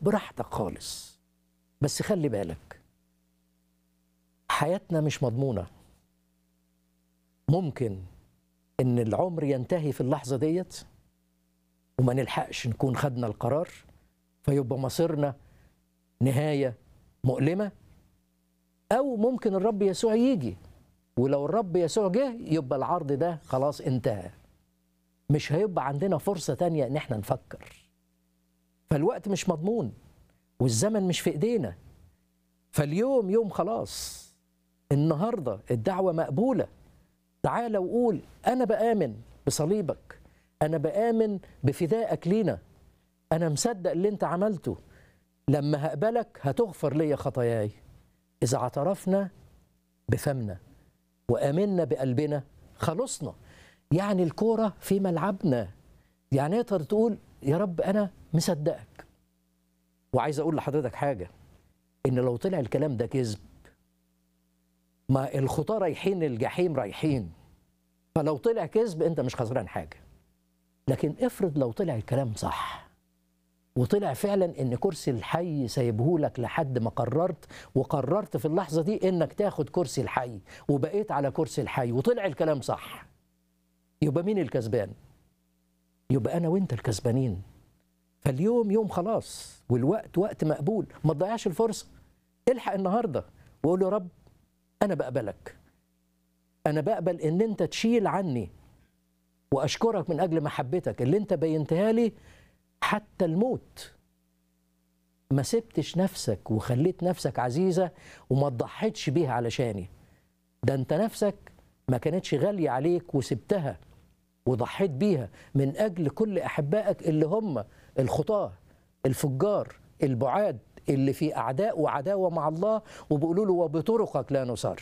براحتك خالص بس خلي بالك حياتنا مش مضمونة ممكن ان العمر ينتهي في اللحظة ديت وما نلحقش نكون خدنا القرار فيبقى مصيرنا نهاية مؤلمة أو ممكن الرب يسوع يجي ولو الرب يسوع جه يبقى العرض ده خلاص انتهى مش هيبقى عندنا فرصة تانية ان احنا نفكر فالوقت مش مضمون والزمن مش في ايدينا فاليوم يوم خلاص النهارده الدعوة مقبولة تعالى وقول أنا بآمن بصليبك أنا بآمن بفدائك لينا أنا مصدق اللي أنت عملته لما هقبلك هتغفر لي خطاياي إذا اعترفنا بفمنا وآمنا بقلبنا خلصنا يعني الكورة في ملعبنا يعني تقدر تقول يا رب أنا مصدقك وعايز أقول لحضرتك حاجة إن لو طلع الكلام ده كذب ما الخطاة رايحين الجحيم رايحين فلو طلع كذب أنت مش خسران حاجة لكن افرض لو طلع الكلام صح وطلع فعلا ان كرسي الحي سايبهولك لحد ما قررت وقررت في اللحظه دي انك تاخد كرسي الحي وبقيت على كرسي الحي وطلع الكلام صح يبقى مين الكسبان يبقى انا وانت الكسبانين فاليوم يوم خلاص والوقت وقت مقبول ما تضيعش الفرصه الحق النهارده وقول يا رب انا بقبلك انا بقبل ان انت تشيل عني واشكرك من اجل محبتك اللي انت بينتها لي حتى الموت ما سبتش نفسك وخليت نفسك عزيزه وما تضحيتش بيها علشاني ده انت نفسك ما كانتش غاليه عليك وسبتها وضحيت بيها من اجل كل احبائك اللي هم الخطاه الفجار البعاد اللي في اعداء وعداوه مع الله وبيقولوا له وبطرقك لا نصر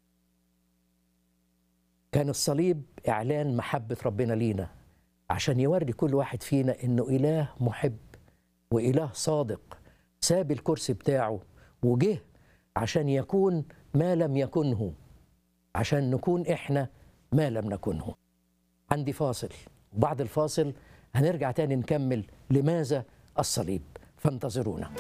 كان الصليب اعلان محبه ربنا لينا عشان يوري كل واحد فينا انه اله محب واله صادق ساب الكرسي بتاعه وجه عشان يكون ما لم يكنه عشان نكون احنا ما لم نكنه عندي فاصل وبعد الفاصل هنرجع تاني نكمل لماذا الصليب فانتظرونا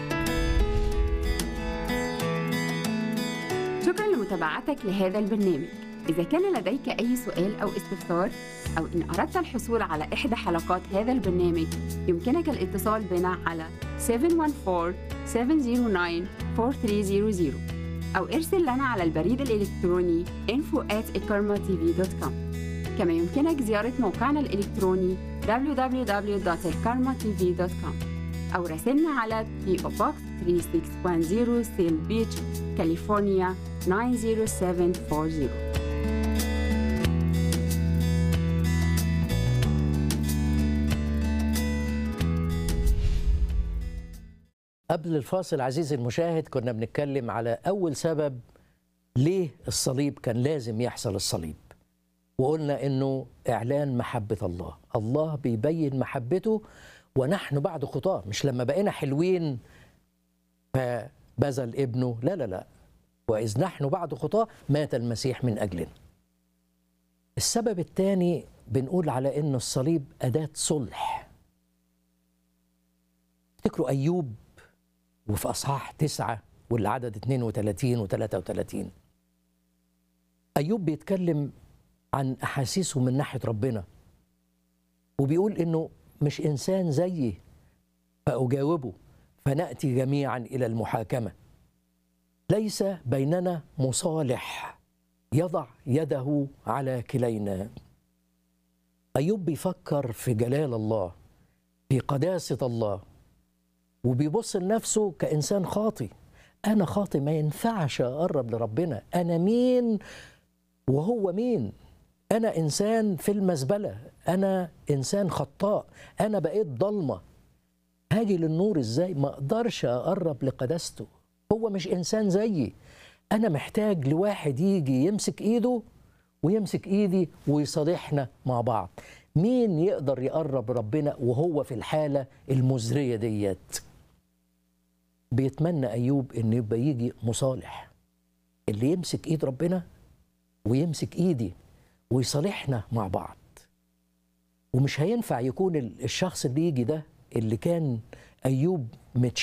شكرا لمتابعتك لهذا البرنامج إذا كان لديك أي سؤال أو استفسار أو إن أردت الحصول على إحدى حلقات هذا البرنامج يمكنك الاتصال بنا على 714-709-4300 أو ارسل لنا على البريد الإلكتروني info at كما يمكنك زيارة موقعنا الإلكتروني www.elkarmatv.com أو راسلنا على PO Box 3610 سيل بيتش كاليفورنيا 90740 قبل الفاصل عزيزي المشاهد كنا بنتكلم على أول سبب ليه الصليب كان لازم يحصل الصليب وقلنا إنه إعلان محبة الله الله بيبين محبته ونحن بعد خطاه مش لما بقينا حلوين فبذل ابنه لا لا لا وإذ نحن بعد خطاه مات المسيح من أجلنا السبب الثاني بنقول على إن الصليب أداة صلح افتكروا أيوب وفي أصحاح تسعة والعدد 32 و 33 أيوب بيتكلم عن أحاسيسه من ناحية ربنا وبيقول إنه مش إنسان زيي فأجاوبه فنأتي جميعا إلى المحاكمة ليس بيننا مصالح يضع يده على كلينا أيوب بيفكر في جلال الله في قداسة الله وبيبص لنفسه كإنسان خاطي أنا خاطي ما ينفعش أقرب لربنا أنا مين وهو مين أنا إنسان في المزبلة أنا إنسان خطاء أنا بقيت ضلمة هاجي للنور إزاي ما أقدرش أقرب لقداسته هو مش إنسان زيي أنا محتاج لواحد يجي يمسك إيده ويمسك إيدي ويصالحنا مع بعض مين يقدر يقرب ربنا وهو في الحالة المزرية ديت بيتمنى أيوب إن يبقى يجي مصالح اللي يمسك إيد ربنا ويمسك إيدي ويصالحنا مع بعض ومش هينفع يكون الشخص اللي يجي ده اللي كان أيوب متش